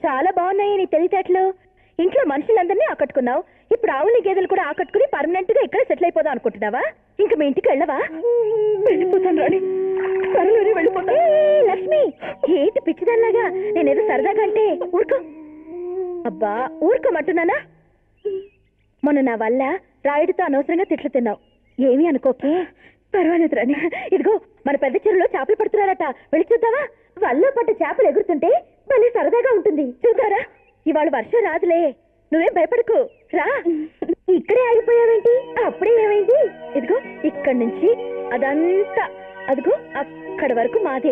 చాలా బాగున్నాయి నీ తెలివితేటలు ఇంట్లో మనుషులందరినీ ఆకట్టుకున్నావు ఇప్పుడు ఆవులు గేదెలు కూడా ఆకట్టుకుని పర్మనెంట్ గా ఇక్కడ సెటిల్ అయిపోదాం అనుకుంటున్నావా ఇంకా మీ ఇంటికి వెళ్ళవా వెళ్ళిపోతాను రాణి త్వరలోనే వెళ్ళిపోతా ఏయ్, లక్ష్మి ఏంటి పిచ్చిదల్లాగా నేనేదో సరదాగా అంటే ఊరుకో అబ్బా ఊరుకోమంటున్నానా మొన్న నా వల్ల రాయుడితో అనవసరంగా తిట్లు తిన్నావు ఏమీ అనుకోకే పర్వాలేదు రాని ఇదిగో మన పెద్ద చెరువులో చేపలు పడుతున్నారట వెళ్ళి చూద్దావా వల్ల పడ్డ చేపలు ఎగురుతుంటే భలే సరదాగా ఉంటుంది చూద్దారా ఇవాళ వర్షం రాదులే నువ్వేం భయపడకు రా ఇక్కడే ఆగిపోయావేంటి అప్పుడే ఏమైంది ఇదిగో ఇక్కడి నుంచి అదంతా అదిగో అక్కడి వరకు మాదే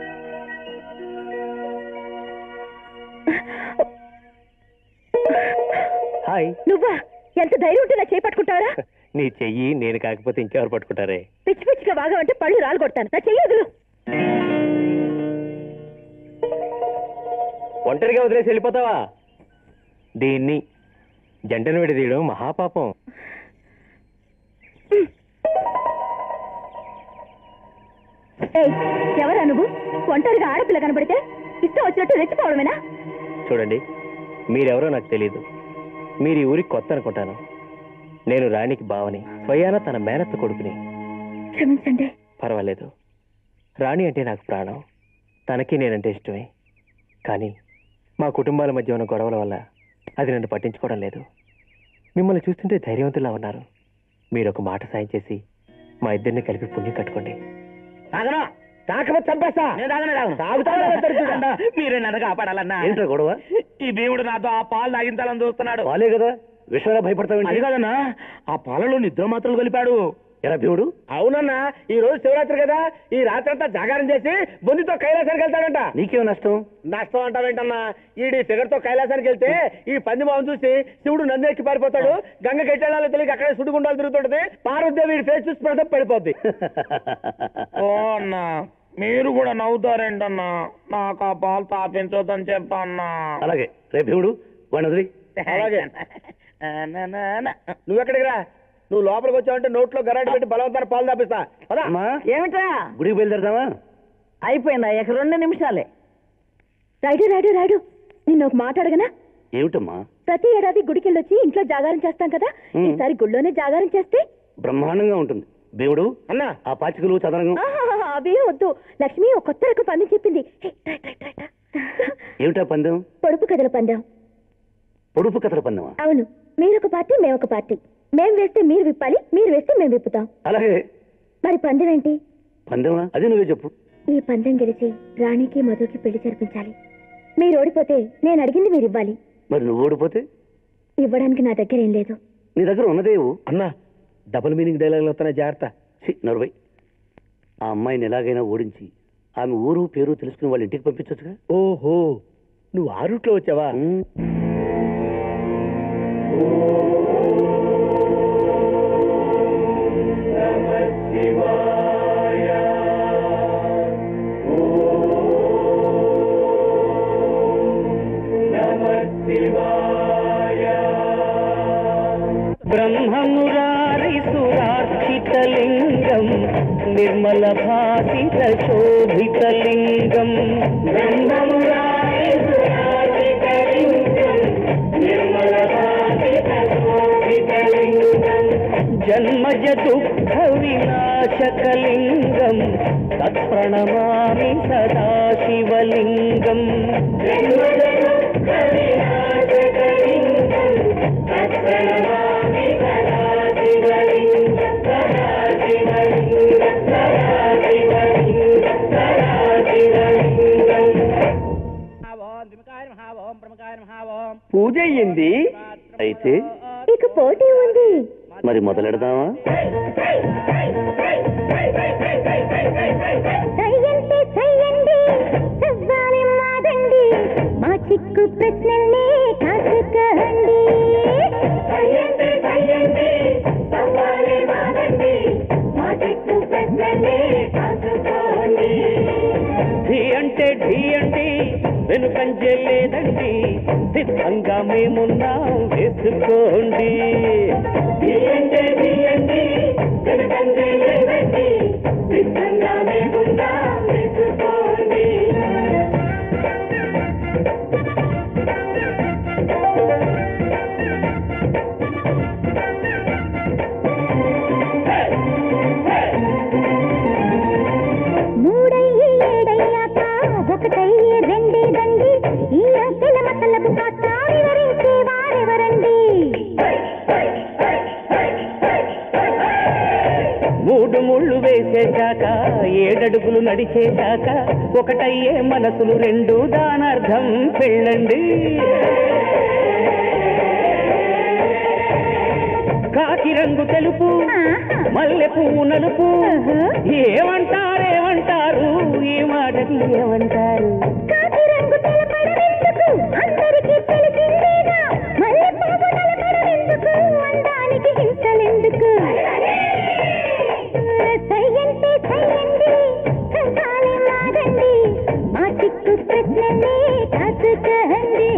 హాయ్ నువ్వా ఎంత ధైర్యం ఉంటే నా చేపట్టుకుంటారా నీ చెయ్యి నేను కాకపోతే ఇంకెవరు పట్టుకుంటారే పిచ్చి పిచ్చిగా వాగావంటే పళ్ళు రాలు కొడతాను నా చెయ్యదులు ఒంటరిగా వదిలేసి వెళ్ళిపోతావా దీన్ని జంటను విడదీయడం మహాపాపం ఏయ్ ఎవరా నువ్వు ఒంటరిగా ఆడపిల్ల కనబడితే ఇష్టం వచ్చినట్టు రెచ్చిపోవడమేనా చూడండి మీరెవరో నాకు తెలియదు మీరు ఈ ఊరికి కొత్త అనుకుంటాను నేను రాణికి బావని స్వయాన తన మేనత్త కొడుకుని క్షమించండి పర్వాలేదు రాణి అంటే నాకు ప్రాణం తనకి నేనంటే ఇష్టమే కానీ మా కుటుంబాల మధ్య ఉన్న గొడవల వల్ల అది నన్ను పట్టించుకోవడం లేదు మిమ్మల్ని చూస్తుంటే ధైర్యవంతులా ఉన్నారు మీరు ఒక మాట సాయం చేసి మా ఇద్దరిని కలిపి పుణ్యం కట్టుకోండి తాగనా తాకపోతే చంపేస్తా నేను తాగనే తాగను. తాగుతావా లేదా దరిద్రుడా? అన్నా, మీరే నన్ను కాపాడాలన్నా ఏంట్రా గొడవ ఈ భీముడు నాతో ఆ పాలు తాగించాలని చూస్తున్నాడు వాలే కదా విషయంగా భయపడతావు అది కాదన్నా ఆ పాలలో నిద్ర మాత్రలు కలిపాడు ఎరా భీముడు అవునన్నా ఈ రోజు శివరాత్రి కదా ఈ రాత్రి అంతా జాగారం చేసి బొందితో కైలాసానికి వెళ్తాడంట నీకేం నష్టం నష్టం అంటావేంటన్నా ఈడి ఫిగర్ తో కైలాసానికి వెళ్తే ఈ పంది మొహం చూసి శివుడు నంది ఎక్కి పారిపోతాడు గంగ కెట్టాలో తెలియక అక్కడే సుడిగుండాలు తిరుగుతుంటది పార్వతీదేవి వీడి ఫేస్ చూసి ప్రసప్ పడిపోద్ది ఓ అన్నా మీరు కూడా నవ్వుతారేంటన్నా నాకు ఆ పాలు తాపించొద్దని చెప్పా అన్నా అలాగే రే భీముడు వాడిని వదిలి అలాగే నువ్వెక్కడికి రా నువ్వు లోపలికి వచ్చావంటే నోట్లో గరాటి పెట్టి బలవంతాన్ని పాలు తాపిస్తా పదా. అమ్మా ఏమిటా గుడికి బయలుదేరదామా అయిపోయిందా ఇక రెండు నిమిషాలే రాయుడు రాయుడు రాయుడు నిన్ను ఒక మాట అడగనా ఏమిటమ్మా ప్రతి ఏడాది గుడికి వెళ్ళొచ్చి ఇంట్లో జాగారం చేస్తాం కదా మ్. ఈసారి గుళ్ళోనే జాగారం చేస్తే బ్రహ్మాండంగా ఉంటుంది భీముడు అన్నా ఆ పాచికలు చదరంగం ఆహాహాహా, అవే వద్దు లక్ష్మి ఒక కొత్త రకం పందెం చెప్పింది hey, try, try, try, try. ఏమిటా పందెం పొడుపు కథల పందెం పొడుపు కథల పందెమా అవును మీరొక పార్టీ మేమొక పార్టీ మేం వేస్తే మీరు విప్పాలి మీరు వేస్తే మేము విప్పుతాం అలాగే మరి పందెం ఏంటి పందెమా అదే నువ్వే చెప్పు ఈ పందెం గెలిచి రాణికి మధుకి పెళ్లి జరిపించాలి మీరు ఓడిపోతే నేను అడిగింది మీరు ఇవ్వాలి మరి నువ్వు ఓడిపోతే ఇవ్వడానికి నా దగ్గర ఏం లేదు నీ దగ్గర ఉన్నదేవు అన్నా డబుల్ మీనింగ్ డైలాగులు వస్తున్నాయి జాగ్రత్త ఛీ, నరువై ఆ అమ్మాయిని ఎలాగైనా ఓడించి ఆమె ఊరు పేరు తెలుసుకుని వాళ్ళ ఇంటికి పంపించొచ్చుగా ఓహో నువ్వు ఆ రూట్లో వచ్చావా ఉమ్. బ్రహ్మమురారిసురార్చితలింగం నిర్మల భాసిత శోభితలింగం జన్మజ దుఃఖ వినాశకలింగం తత్ప్రణమామి సదా శివలింగం పూజ అయ్యింది అయితే ఇక పోటీ ఉంది మరి మొదలెడదామా చెయ్యండి చెయ్యండి సవ్వాలి మాదండి మా చిక్కు ప్రశ్నల్ని కాసుకోండి చెయ్యండి చెయ్యండి సవ్వాలి మాదండి మా చిక్కు ప్రశ్నల్ని కాసుకోండి ఢీ అంటే ఢీ అండి వెనుకంజే లేదండి సిద్ధంగా మేమున్నాం వేసుకోండి తీయండి తీయండి వెనుకంజే లేదండి సిద్ధంగా మేమున్నా వేసుకోండి ఏడోళ్ళు వేసేశాక ఏడడుగులు నడిచేశాక ఒకటయ్యే మనసులు రెండు దానర్థం పెళ్ళండి కాకి రంగు తెలుపు మల్లె పువ్వు నలుపు ఏమంటారేమంటారు ఈ మాటకి ఏమంటారు కాకి రంగు తెలపడమెందుకు అందరికీ తెలిసిందేగా మల్లె పువ్వు నలపడమెందుకు అందానికి హింసలెందుకు సయ్యంటే సయ్యండి సంతాలే మాదండి మా చిక్కు ప్రశ్నలే కాసుకోండి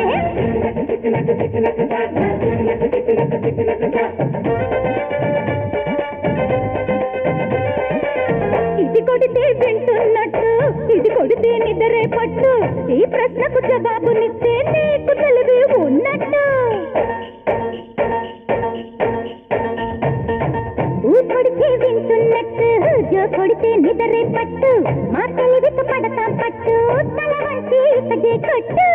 ఇది కొడితే వింటున్నట్టు ఇది కొడితే నిద్రే పట్టు ఈ ప్రశ్నకు జవాబునిస్తే నీకు తెలివి ఉన్నట్టు ఊ కొడితే వింటున్నట్టు జో కొడితే నిద్రే పట్టు మా తెలివికి పడతాం పట్టు తల వంచి తగే కొట్టు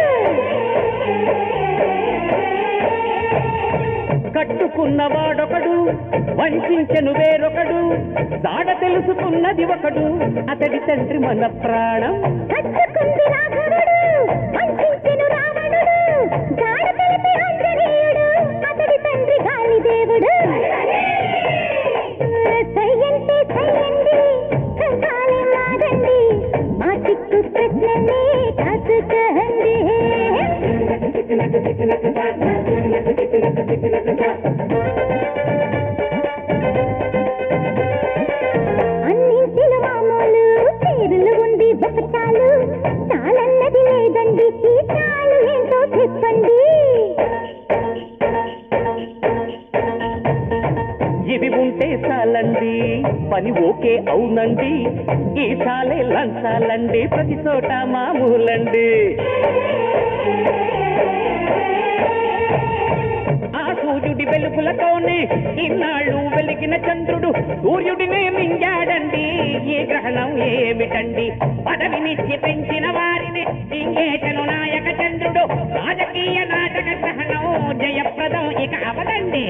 కట్టుకున్నవాడొకడు వంచెను వేరొకడు జాడ తెలుసుకున్నది ఒకడు అతడి తండ్రి మన ప్రాణం కట్టుకుంది రాఘవుడు వంచించెను రావణుడు జాడ తెలిపి ఆంజనేయుడు అతడి తండ్రి గాలిదేవుడు సయ్యంటే సయ్యండి సంతాలే మాదండి మా చిక్కు ప్రశ్నలే కాసుకోండి అన్నింటిలో మామూలు పేరులు ఉంది ఒక చాలు చాలన్నది లేదండి ఈ చాలు ఏంటో చెప్పండి ఇవి ఉంటే చాలండి పని ఓకే అవునండి ఈ చాలే లంచాలండి ప్రతి చోట మామూలండి ఆ సూర్యుడి వెలుగులతోనే ఇన్నాళ్ళు వెలిగిన చంద్రుడు సూర్యుడినే మింగాడండి ఈ గ్రహణం ఏమిటండి పదవినిచ్చి పెంచిన వారిని ఇంకేటను నాయక చంద్రుడు రాజకీయ నాటక గ్రహణం జయప్రదం ఇక అవదండి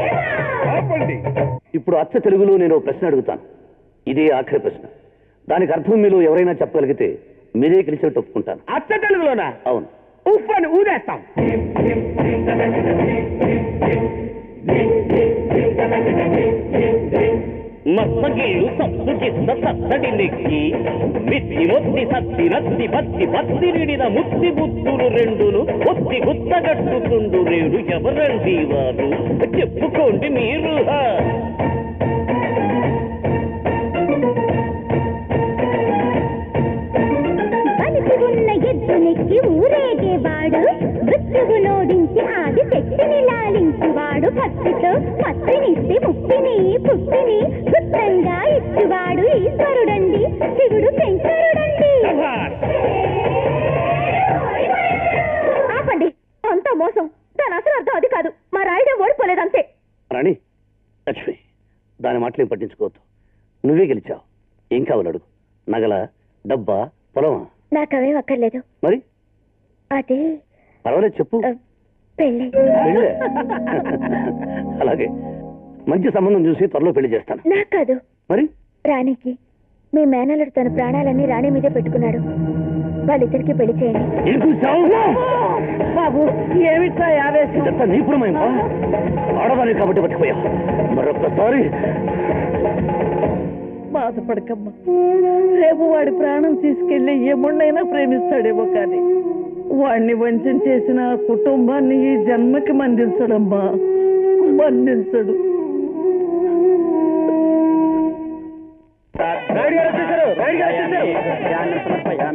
ఇప్పుడు అచ్చ తెలుగులో నేను ఓ ప్రశ్న అడుగుతాను ఇదే ఆఖరి ప్రశ్న దానికి అర్థం మీరు ఎవరైనా చెప్పగలిగితే మీరే గెలిచినట్టు ఒప్పుకుంటాను అచ్చ తెలుగులోనా అవును ఉఫ్ అని ఊదేస్తాం మత్తగిల్లు సత్తు కింద సత్తడి నెక్కి మిత్తి మొత్తి సత్తి నత్తి బత్తి బత్తి నిడిన ముత్తి బుద్ధులు రెండును ఒత్తి గుత్తగట్టుతుండు రేడు ఎవరండి వారు చెప్పుకోండి మీరు హా. పనికి ఉన్న ఎద్దునెక్కి ఊరేగేవాడు మృత్యువునోడించి ఆది శక్తిని లాలించువాడు భక్తితో భక్తినిస్తే ముక్తిని పుట్టిని గుప్తంగా ఇచ్చువాడు ఈశ్వరుడండి శివుడు శంకరుడండి ఆపండి అంతా మోసం దాని అసలు అర్థం అది కాదు మా రాయుడే ఓడిపోలేదంతే రాణి లక్ష్మి దాని మాటలేం పట్టించుకోవద్దు నువ్వే గెలిచావు ఏం కావాలి అడుగు నగల డబ్బా పొలమా నాకవేం అక్కర్లేదు మరి అది పర్వాలేదు చెప్పు ఆ, పెళ్ళి పెళ్ళే అలాగే మంచి సంబంధం చూసి త్వరలో పెళ్లి చేస్తాను నాకు కాదు మరి రాణికి మీ మేనల్లుడు తన ప్రాణాలన్నీ రాణి మీదే పెట్టుకున్నాడు వాళ్ళిద్దరికి పెళ్లి చేయండి ఏం చూసావు బాబు ఏమిట్రా ఆవేశం ఇదంతా నీ పురమైందా ఆడదాని కాబట్టి పట్టిపోయా మరొక్కసారి బాధపడకమ్మా రేపు వాడి ప్రాణం తీసుకెళ్లి ఎముడినైనా ప్రేమిస్తాడేమో కానీ వాడిని వంచన చేసిన ఆ కుటుంబాన్ని ఈ జన్మకి మందించడమ్మా మందించడు రాయుడు గారు వచ్చేసారు రాయుడు గారు వచ్చేసారు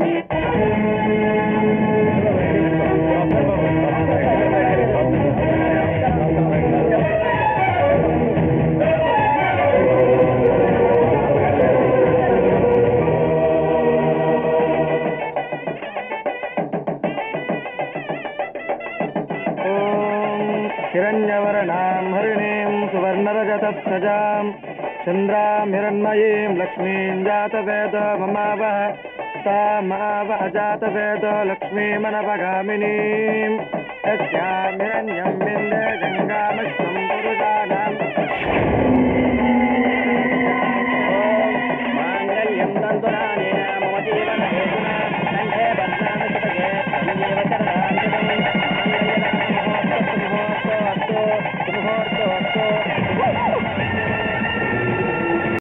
హిరణ్యవర్ణాం హరిణీం సువర్ణరజతస్రజాం చంద్రాం హిరణ్మయీం లక్ష్మీం జాతవేద మమావహ తామావహ జాతవేద లక్ష్మీమనవగామినీం యస్యాం హిరణ్యం విందే గంగామశ్వం పురుషాన్